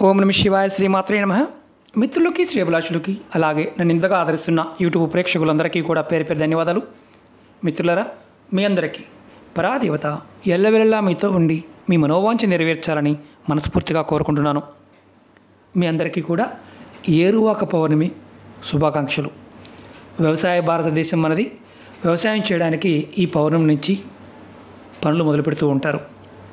ఓం నమ శివాయ శ్రీమాత్రే నమ మిత్రులకి శ్రీభిలాషులకి అలాగే నన్ను ఇంతగా ఆదరిస్తున్న యూట్యూబ్ ప్రేక్షకులందరికీ కూడా పేరు పేరు ధన్యవాదాలు మిత్రులరా మీ అందరికీ పరాదేవత ఎల్లవెల్లా మీతో ఉండి మీ మనోవాంఛ నెరవేర్చాలని మనస్ఫూర్తిగా కోరుకుంటున్నాను మీ అందరికీ కూడా ఏరువాక పౌర్ణమి శుభాకాంక్షలు వ్యవసాయ భారతదేశం మనది వ్యవసాయం చేయడానికి ఈ పౌర్ణమి నుంచి పనులు మొదలు పెడుతూ ఉంటారు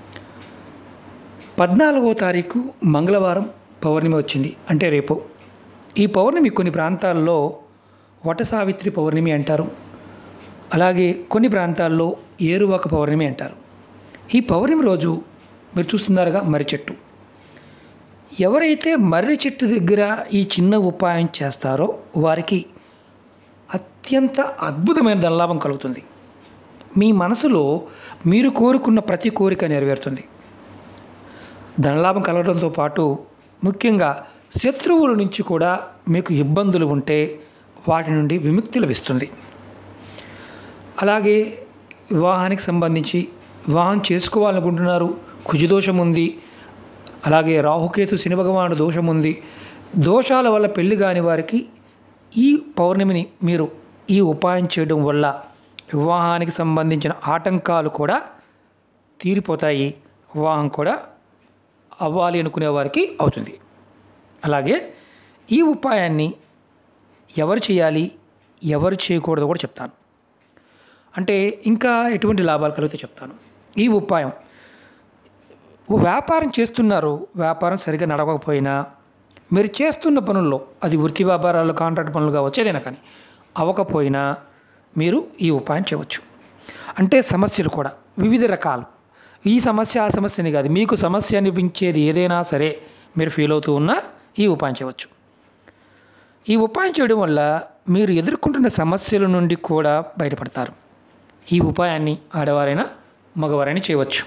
పద్నాలుగో తారీఖు మంగళవారం పౌర్ణమి వచ్చింది అంటే రేపు ఈ పౌర్ణమి కొన్ని ప్రాంతాల్లో వట సావిత్రి పౌర్ణమి అంటారు అలాగే కొన్ని ప్రాంతాల్లో ఏరువాక పౌర్ణమి అంటారు ఈ పౌర్ణమి రోజు మీరు చూస్తున్నారుగా మర్రి చెట్టు ఎవరైతే మర్రి చెట్టు దగ్గర ఈ చిన్న ఉపాయం చేస్తారో వారికి అత్యంత అద్భుతమైన ధనలాభం కలుగుతుంది మీ మనసులో మీరు కోరుకున్న ప్రతి కోరిక నెరవేరుతుంది ధనలాభం కలగడంతో పాటు ముఖ్యంగా శత్రువుల నుంచి కూడా మీకు ఇబ్బందులు ఉంటే వాటి నుండి విముక్తి లభిస్తుంది అలాగే వివాహానికి సంబంధించి వివాహం చేసుకోవాలనుకుంటున్నారు కుజదోషం ఉంది అలాగే రాహుకేతు శని భగవానుడు దోషం ఉంది దోషాల వల్ల పెళ్లి కాని వారికి ఈ పౌర్ణమిని మీరు ఈ ఉపాయం చేయడం వల్ల వివాహానికి సంబంధించిన ఆటంకాలు కూడా తీరిపోతాయి వివాహం కూడా అవ్వాలి అనుకునే వారికి అవుతుంది అలాగే ఈ ఉపాయాన్ని ఎవరు చేయాలి ఎవరు చేయకూడదో కూడా చెప్తాను అంటే ఇంకా ఎటువంటి లాభాలు కలిగితే చెప్తాను ఈ ఉపాయం వ్యాపారం చేస్తున్నారు వ్యాపారం సరిగ్గా నడవకపోయినా మీరు చేస్తున్న పనుల్లో అది వృత్తి వ్యాపారాలు కాంట్రాక్ట్ పనులు కావచ్చు ఏదైనా కానీ అవ్వకపోయినా మీరు ఈ ఉపాయం చేయవచ్చు అంటే సమస్యలు కూడా వివిధ రకాలు ఈ సమస్య ఆ సమస్యని కాదు మీకు సమస్య అనిపించేది ఏదైనా సరే మీరు ఫీల్ అవుతూ ఉన్నా ఈ ఉపాయం చేయవచ్చు ఈ ఉపాయం చేయడం వల్ల మీరు ఎదుర్కొంటున్న సమస్యల నుండి కూడా బయటపడతారు ఈ ఉపాయాన్ని ఆడవారైనా మగవారైనా చేయవచ్చు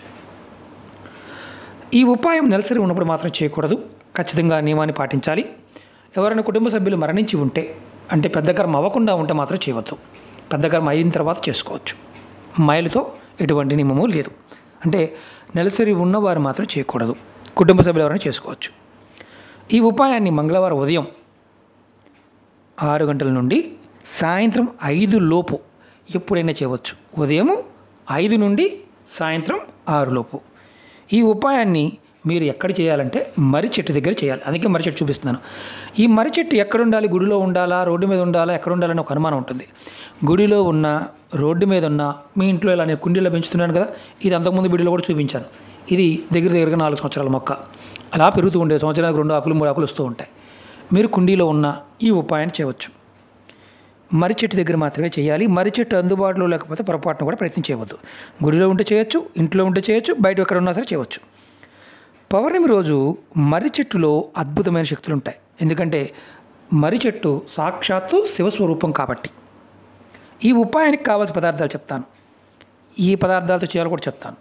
ఈ ఉపాయం నెలసరి ఉన్నప్పుడు మాత్రం చేయకూడదు ఖచ్చితంగా నియమాన్ని పాటించాలి ఎవరైనా కుటుంబ సభ్యులు మరణించి ఉంటే అంటే పెద్ద కర్మ అవ్వకుండా ఉంటే మాత్రం చేయవద్దు పెద్ద కర్మ అయిన తర్వాత చేసుకోవచ్చు మైలుతో ఎటువంటి నియమము లేదు అంటే నెలసరి ఉన్నవారు మాత్రం చేయకూడదు కుటుంబ సభ్యులు ఎవరైనా చేసుకోవచ్చు ఈ ఉపాయాన్ని మంగళవారం ఉదయం ఆరు గంటల నుండి సాయంత్రం ఐదు లోపు ఎప్పుడైనా చేయవచ్చు ఉదయం ఐదు నుండి సాయంత్రం ఆరు లోపు ఈ ఉపాయాన్ని మీరు ఎక్కడ చేయాలంటే మర్రి చెట్టు దగ్గర చేయాలి అందుకే మర్రి చెట్టు చూపిస్తున్నాను ఈ మర్రి చెట్టు ఎక్కడ ఉండాలి గుడిలో ఉండాలా రోడ్డు మీద ఉండాలా ఎక్కడ ఉండాలని ఒక అనుమానం ఉంటుంది గుడిలో ఉన్న రోడ్డు మీద ఉన్న మీ ఇంట్లో ఇలా నేను కుండీలో పెంచుతున్నాను కదా ఇది అంతకుముందు వీడియోలో కూడా చూపించాను ఇది దగ్గర దగ్గరగా నాలుగు సంవత్సరాల మొక్క అలా పెరుగుతూ ఉండే సంవత్సరానికి రెండు ఆకులు మూడు ఆకులు వస్తూ ఉంటాయి మీరు కుండీలో ఉన్న ఈ ఉపాయాన్ని చేయవచ్చు మర్రి చెట్టు దగ్గర మాత్రమే చేయాలి మర్రి చెట్టు అందుబాటులో లేకపోతే పొరపాటున కూడా ప్రయత్నం చేయవద్దు గుడిలో ఉంటే చేయొచ్చు ఇంట్లో ఉంటే చేయొచ్చు బయట ఎక్కడ ఉన్నా సరే చేయవచ్చు పౌర్ణమి రోజు మర్రి చెట్టులో అద్భుతమైన శక్తులు ఉంటాయి ఎందుకంటే మర్రి చెట్టు సాక్షాత్తు శివస్వరూపం కాబట్టి ఈ ఉపాయానికి కావాల్సిన పదార్థాలు చెప్తాను ఈ పదార్థాలతో చేయాలో కూడా చెప్తాను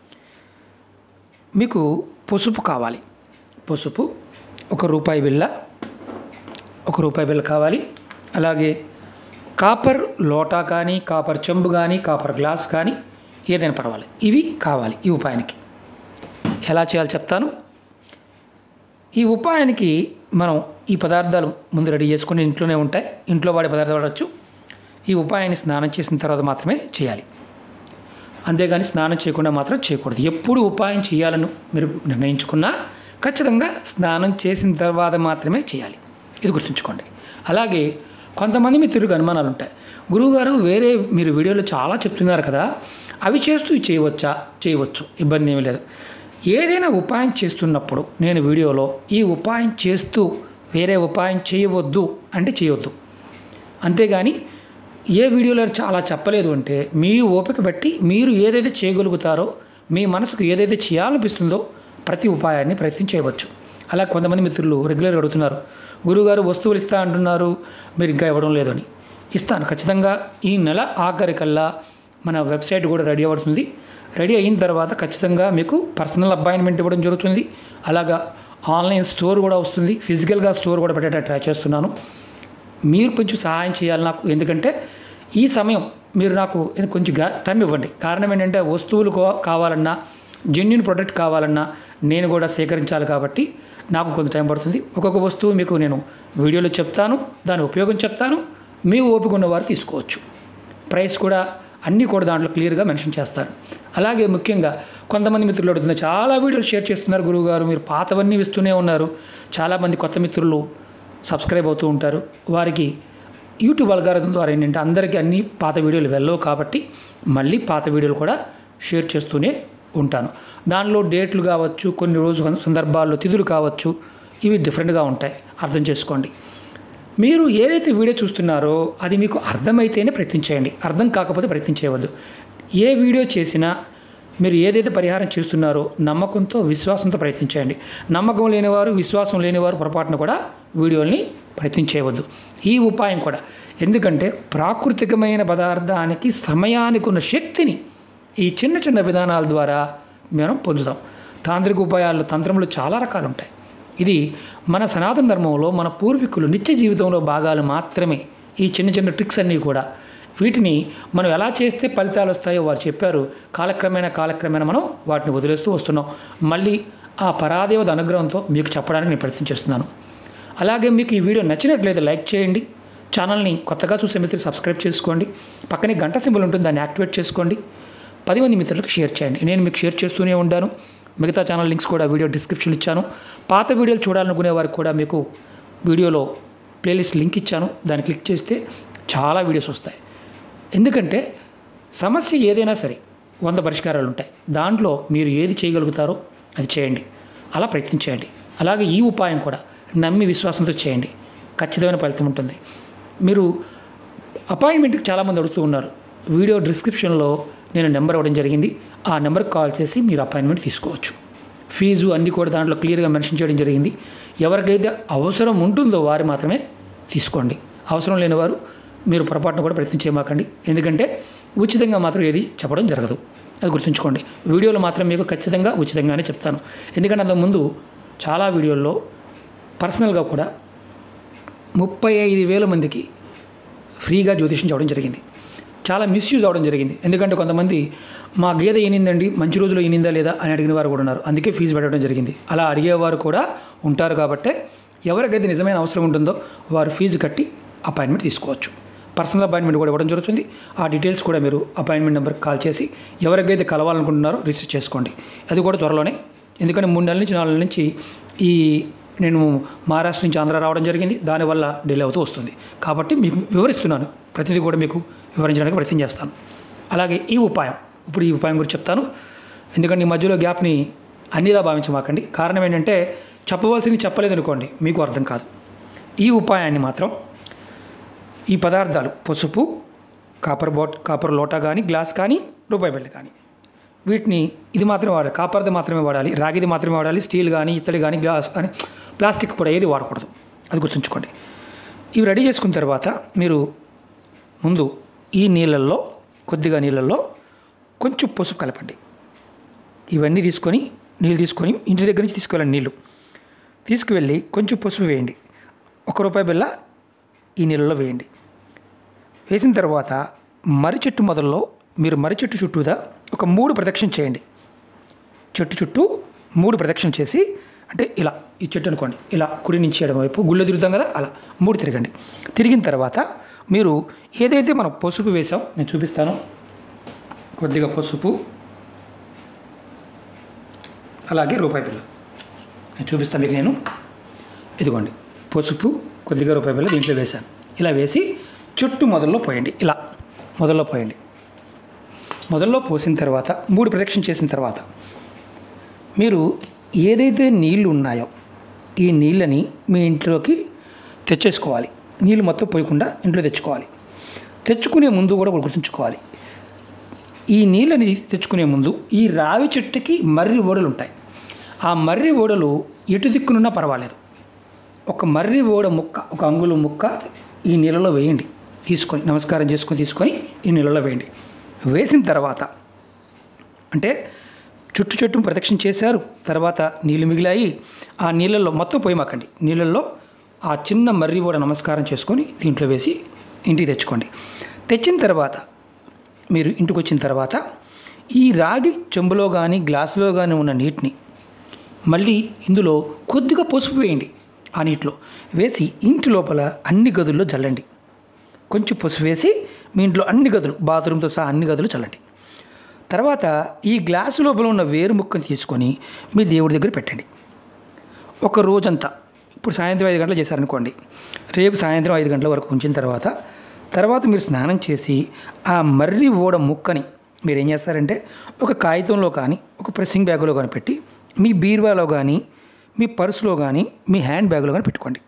మీకు పసుపు కావాలి పసుపు ఒక రూపాయి బిళ్ళ ఒక రూపాయి బిళ్ళ కావాలి అలాగే కాపర్ లోటా కానీ కాపర్ చెంబు కానీ కాపర్ గ్లాస్ కానీ ఏదైనా పర్వాలేదు ఇవి కావాలి ఈ ఉపాయానికి ఎలా చేయాలో చెప్తాను ఈ ఉపాయానికి మనం ఈ పదార్థాలు ముందు రెడీ చేసుకుని ఇంట్లోనే ఉంటాయి ఇంట్లో వాడే పదార్థాలు వాడచ్చు ఈ ఉపాయాన్ని స్నానం చేసిన తర్వాత మాత్రమే చేయాలి అంతేగాని స్నానం చేయకుండా మాత్రం చేయకూడదు ఎప్పుడు ఉపాయం చేయాలని మీరు నిర్ణయించుకున్నా ఖచ్చితంగా స్నానం చేసిన తర్వాత మాత్రమే చేయాలి ఇది గుర్తుంచుకోండి అలాగే కొంతమంది మిత్రులకు అనుమానాలు ఉంటాయి గురువుగారు వేరే మీరు వీడియోలో చాలా చెప్తున్నారు కదా అవి చేస్తూ చేయవచ్చా చేయవచ్చు ఇబ్బంది ఏమీ లేదు ఏదైనా ఉపాయం చేస్తున్నప్పుడు నేను వీడియోలో ఈ ఉపాయం చేస్తూ వేరే ఉపాయం చేయవద్దు అంటే చేయవద్దు అంతేగాని ఏ వీడియోలో చాలా చెప్పలేదు అంటే మీ ఓపిక బట్టి మీరు ఏదైతే చేయగలుగుతారో మీ మనసుకు ఏదైతే చేయాలనిపిస్తుందో ప్రతి ఉపాయాన్ని ప్రయత్నం చేయవచ్చు అలా కొంతమంది మిత్రులు రెగ్యులర్గా అడుగుతున్నారు గురువుగారు వస్తువులు ఇస్తా అంటున్నారు మీరు ఇంకా ఇవ్వడం లేదు అని ఇస్తాను ఖచ్చితంగా ఈ నెల ఆఖరికల్లా మన వెబ్సైట్ కూడా రెడీ అవుతుంది రెడీ అయిన తర్వాత ఖచ్చితంగా మీకు పర్సనల్ అపాయింట్మెంట్ ఇవ్వడం జరుగుతుంది అలాగా ఆన్లైన్ స్టోర్ కూడా వస్తుంది ఫిజికల్గా స్టోర్ కూడా పెట్టేటట్టు ట్రై చేస్తున్నాను మీరు కొంచెం సహాయం చేయాలి నాకు ఎందుకంటే ఈ సమయం మీరు నాకు కొంచెం గా- టైం ఇవ్వండి కారణం ఏంటంటే వస్తువులు కో- కావాలన్నా జెన్యున్ ప్రొడక్ట్ కావాలన్నా నేను కూడా సేకరించాలి కాబట్టి నాకు కొంత టైం పడుతుంది ఒక్కొక్క వస్తువు మీకు నేను వీడియోలో చెప్తాను దాని ఉపయోగం చెప్తాను మీ ఓపిక ఉన్నవారు తీసుకోవచ్చు ప్రైస్ కూడా అన్నీ కూడా దాంట్లో క్లియర్గా మెన్షన్ చేస్తారు అలాగే ముఖ్యంగా కొంతమంది మిత్రులు అడుగుతున్నారు చాలా వీడియోలు షేర్ చేస్తున్నారు గురువుగారు మీరు పాతవన్నీ ఇస్తూనే ఉన్నారు చాలామంది కొత్త మిత్రులు సబ్స్క్రైబ్ అవుతూ ఉంటారు వారికి యూట్యూబ్ అల్గారిథం ద్వారా ఏంటంటే అందరికీ అన్ని పాత వీడియోలు వెళ్ళవు కాబట్టి మళ్ళీ పాత వీడియోలు కూడా షేర్ చేస్తూనే ఉంటాను దానిలో డేట్లు కావచ్చు కొన్ని రోజు సందర్భాల్లో తిథులు కావచ్చు ఇవి డిఫరెంట్గా ఉంటాయి అర్థం చేసుకోండి మీరు ఏదైతే వీడియో చూస్తున్నారో అది మీకు అర్థమైతేనే ప్రయత్నం చేయండి అర్థం కాకపోతే ప్రయత్నం చేయవద్దు ఏ వీడియో చేసినా మీరు ఏదైతే పరిహారం చేస్తున్నారో నమ్మకంతో విశ్వాసంతో ప్రయత్నించండి నమ్మకం లేనివారు విశ్వాసం లేనివారు పొరపాటున కూడా వీడియోల్ని ప్రయత్నం చేయవద్దు ఈ ఉపాయం కూడా ఎందుకంటే ప్రాకృతికమైన పదార్థానికి సమయానికి ఉన్న శక్తిని ఈ చిన్న చిన్న విధానాల ద్వారా మనం పొందుతాం తాంత్రిక ఉపాయాలు తంత్రములు చాలా రకాలు ఉంటాయి ఇది మన సనాతన ధర్మంలో మన పూర్వీకులు నిత్య జీవితంలో భాగాలు మాత్రమే ఈ చిన్న చిన్న ట్రిక్స్ అన్నీ కూడా వీటిని మనం ఎలా చేస్తే ఫలితాలు వస్తాయో వారు చెప్పారు కాలక్రమేణా కాలక్రమేణా మనం వాటిని వదిలేస్తూ వస్తున్నాం మళ్ళీ ఆ పరాదేవత అనుగ్రహంతో మీకు చెప్పడానికి నేను ప్రయత్నం చేస్తున్నాను అలాగే మీకు ఈ వీడియో నచ్చినట్లయితే లైక్ చేయండి ఛానల్ని కొత్తగా చూసే మిత్రులు సబ్స్క్రైబ్ చేసుకోండి పక్కనే గంట సింబల్ ఉంటుంది దాన్ని యాక్టివేట్ చేసుకోండి పది మంది మిత్రులకు షేర్ చేయండి నేను మీకు షేర్ చేస్తూనే ఉంటాను మిగతా ఛానల్ లింక్స్ కూడా వీడియో డిస్క్రిప్షన్ ఇచ్చాను పాత వీడియోలు చూడాలనుకునే వారికి కూడా మీకు వీడియోలో ప్లేలిస్ట్ లింక్ ఇచ్చాను దాన్ని క్లిక్ చేస్తే చాలా వీడియోస్ వస్తాయి ఎందుకంటే సమస్య ఏదైనా సరే వంద పరిష్కారాలు ఉంటాయి దాంట్లో మీరు ఏది చేయగలుగుతారో అది చేయండి అలా ప్రయత్నించేయండి అలాగే ఈ ఉపాయం కూడా నమ్మి విశ్వాసంతో చేయండి ఖచ్చితమైన ఫలితం ఉంటుంది మీరు అపాయింట్మెంట్కి చాలామంది అడుగుతూ ఉన్నారు వీడియో డిస్క్రిప్షన్లో నేను నెంబర్ ఇవ్వడం జరిగింది ఆ నెంబర్కి కాల్ చేసి మీరు అపాయింట్మెంట్ తీసుకోవచ్చు ఫీజు అన్నీ కూడా దాంట్లో క్లియర్గా మెన్షన్ చేయడం జరిగింది ఎవరికైతే అవసరం ఉంటుందో వారు మాత్రమే తీసుకోండి అవసరం లేని వారు మీరు పొరపాటున కూడా ప్రయత్నం చేయమాకండి ఎందుకంటే ఉచితంగా మాత్రం ఏది చెప్పడం జరగదు అది గుర్తుంచుకోండి వీడియోలో మాత్రం మీకు ఖచ్చితంగా ఉచితంగానే చెప్తాను ఎందుకంటే అంతకుముందు చాలా వీడియోల్లో పర్సనల్గా కూడా ముప్పై ఐదు వేల మందికి ఫ్రీగా జ్యోతిషం చెప్పడం జరిగింది చాలా మిస్యూజ్ అవడం జరిగింది ఎందుకంటే కొంతమంది మా గేదె ఈనిందండి మంచి రోజులో ఈనిందా లేదా అని అడిగిన వారు కూడా ఉన్నారు అందుకే ఫీజు పెట్టడం జరిగింది అలా అడిగేవారు కూడా ఉంటారు కాబట్టి ఎవరికైతే నిజమైన అవసరం ఉంటుందో వారు ఫీజు కట్టి అపాయింట్మెంట్ తీసుకోవచ్చు పర్సనల్ అపాయింట్మెంట్ కూడా ఇవ్వడం జరుగుతుంది ఆ డీటెయిల్స్ కూడా మీరు అపాయింట్మెంట్ నెంబర్కి కాల్ చేసి ఎవరికైతే కలవాలనుకుంటున్నారో రిజిస్టర్ చేసుకోండి అది కూడా త్వరలోనే ఎందుకంటే మూడు నెలల నుంచి నాలుగు నెలల నుంచి ఈ నేను మహారాష్ట్ర నుంచి ఆంధ్ర రావడం జరిగింది దానివల్ల డిలే అవుతూ వస్తుంది కాబట్టి మీకు వివరిస్తున్నాను ప్రతిదీ కూడా మీకు వివరించడానికి ప్రయత్నం చేస్తాను అలాగే ఈ ఉపాయం ఇప్పుడు ఈ ఉపాయం గురించి చెప్తాను ఎందుకంటే ఈ మధ్యలో గ్యాప్ని అన్నిలా భావించమాకండి కారణం ఏంటంటే చెప్పవలసింది చెప్పలేదు అనుకోండి మీకు అర్థం కాదు ఈ ఉపాయాన్ని మాత్రం ఈ పదార్థాలు పసుపు కాపర్ బాట్ కాపర్ లోటా కానీ గ్లాస్ కానీ రూపాయి బిళ్ళ కానీ వీటిని ఇది మాత్రమే వాడాలి కాపర్ది మాత్రమే వాడాలి రాగిది మాత్రమే వాడాలి స్టీల్ కానీ ఇత్తడి కానీ గ్లాస్ కానీ ప్లాస్టిక్ కూడా ఏది వాడకూడదు అది గుర్తుంచుకోండి ఇవి రెడీ చేసుకున్న తర్వాత మీరు ముందు ఈ నీళ్ళల్లో కొద్దిగా నీళ్ళల్లో కొంచెం పసుపు కలపండి ఇవన్నీ తీసుకొని నీళ్ళు తీసుకొని ఇంటి దగ్గర నుంచి తీసుకువెళ్ళండి నీళ్ళు తీసుకువెళ్ళి కొంచెం పసుపు వేయండి ఒక రూపాయి బిళ్ళ ఈ నీళ్ళలో వేయండి వేసిన తర్వాత మర్రి చెట్టు మొదల్లో మీరు మర్రి చెట్టు చుట్టూదా ఒక మూడు ప్రదక్షిణ చేయండి చెట్టు చుట్టూ మూడు ప్రదక్షిణ చేసి అంటే ఇలా ఈ చెట్టు అనుకోండి ఇలా కుడి నుంచి ఎడమ వైపు గుళ్ళో తిరుగుతాం కదా అలా మూడు తిరగండి తిరిగిన తర్వాత మీరు ఏదైతే మనం పసుపు వేసాం నేను చూపిస్తాను కొద్దిగా పసుపు అలాగే రూపాయి బిల్ల నేను చూపిస్తాను మీకు నేను ఇదిగోండి పసుపు కొద్దిగా రూపాయి బిల్ల దీంట్లో వేశాను ఇలా వేసి చుట్టూ మొదల్లో పోయండి ఇలా మొదల్లో పోయండి మొదల్లో పోసిన తర్వాత మూడు ప్రదక్షిణ చేసిన తర్వాత మీరు ఏదైతే నీళ్లు ఉన్నాయో ఈ నీళ్ళని మీ ఇంట్లోకి తెచ్చేసుకోవాలి నీళ్ళు మొత్తం పోయకుండా ఇంట్లో తెచ్చుకోవాలి తెచ్చుకునే ముందు కూడా ఒకటి గుర్తుంచుకోవాలి ఈ నీళ్ళని తెచ్చుకునే ముందు ఈ రావి చెట్టుకి మర్రి ఓడలు ఉంటాయి ఆ మర్రి ఓడలు ఎటు దిక్కునున్నా పర్వాలేదు ఒక మర్రి ఓడ ముక్క ఒక అంగుళం ముక్క ఈ నీళ్ళలో వేయండి తీసుకొని నమస్కారం చేసుకొని తీసుకొని ఈ నీళ్ళలో వేయండి వేసిన తర్వాత అంటే చుట్టు చుట్టూ ప్రదక్షిణ చేశారు తర్వాత నీళ్ళు మిగిలాయి ఆ నీళ్ళల్లో మొత్తం పోయమాకండి నీళ్ళల్లో ఆ చిన్న మర్రి కూడా నమస్కారం చేసుకొని దీంట్లో వేసి ఇంటికి తెచ్చుకోండి తెచ్చిన తర్వాత మీరు ఇంటికి వచ్చిన తర్వాత ఈ రాగి చెంబులో కానీ గ్లాసులో కానీ ఉన్న నీటిని మళ్ళీ ఇందులో కొద్దిగా పసుపు వేయండి ఆ నీటిలో వేసి ఇంటి లోపల అన్ని గదుల్లో చల్లండి కొంచెం పసుపు వేసి మీ ఇంట్లో అన్ని గదులు బాత్రూమ్తో సహా అన్ని గదులు చల్లండి తర్వాత ఈ గ్లాసు లోపల ఉన్న వేరు ముక్కను తీసుకొని మీ దేవుడి దగ్గర పెట్టండి ఒక రోజంతా ఇప్పుడు సాయంత్రం ఐదు గంటలు చేశారనుకోండి రేపు సాయంత్రం ఐదు గంటల వరకు ఉంచిన తర్వాత తర్వాత మీరు స్నానం చేసి ఆ మర్రి ఓడ ముక్కని మీరు ఏం చేస్తారంటే ఒక కాగితంలో కానీ ఒక ప్రెస్సింగ్ బ్యాగులో కానీ పెట్టి మీ బీరువాలో కానీ మీ పర్సులో కానీ మీ హ్యాండ్ బ్యాగ్లో కానీ పెట్టుకోండి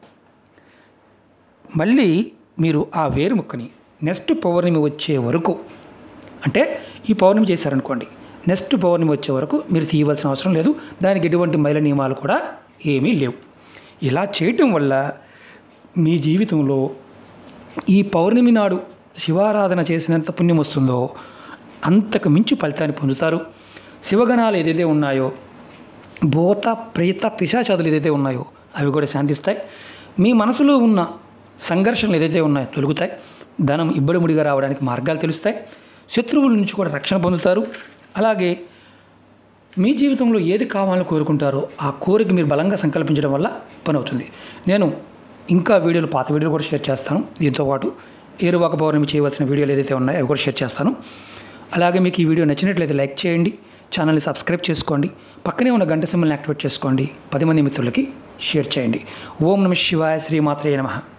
మళ్ళీ మీరు ఆ వేరు ముక్కని నెక్స్ట్ పౌర్ణమి వచ్చే వరకు అంటే ఈ పౌర్ణమి చేశారనుకోండి నెక్స్ట్ పౌర్ణమి వచ్చే వరకు మీరు తీయవలసిన అవసరం లేదు దానికి ఎటువంటి మైల నియమాలు కూడా ఏమీ లేవు ఇలా చేయటం వల్ల మీ జీవితంలో ఈ పౌర్ణమి నాడు శివారాధన చేసినంత పుణ్యం వస్తుందో అంతకు మించి ఫలితాన్ని పొందుతారు శివగణాలు ఏదైతే ఉన్నాయో భూత ప్రేత పిశాచాదులు ఏదైతే ఉన్నాయో అవి కూడా శాంతిస్తాయి మీ మనసులో ఉన్న సంఘర్షణలు ఏదైతే ఉన్నాయో తొలుగుతాయి ధనం ఇబ్బడిముడిగా రావడానికి మార్గాలు తెలుస్తాయి శత్రువుల నుంచి కూడా రక్షణ పొందుతారు అలాగే మీ జీవితంలో ఏది కావాలని కోరుకుంటారో ఆ కోరిక మీరు బలంగా సంకల్పించడం వల్ల పని అవుతుంది నేను ఇంకా వీడియోలు పాత వీడియోలు కూడా షేర్ చేస్తాను దీంతో పాటు ఏరువాక పౌర్ణమి చేయవలసిన వీడియోలు ఏదైతే ఉన్నాయో అవి కూడా షేర్ చేస్తాను అలాగే మీకు ఈ వీడియో నచ్చినట్లయితే లైక్ చేయండి ఛానల్ని సబ్స్క్రైబ్ చేసుకోండి పక్కనే ఉన్న గంట సింబల్ని యాక్టివేట్ చేసుకోండి పది మంది మిత్రులకి షేర్ చేయండి ఓం నమ శివాయ శ్రీమాత్రే నమః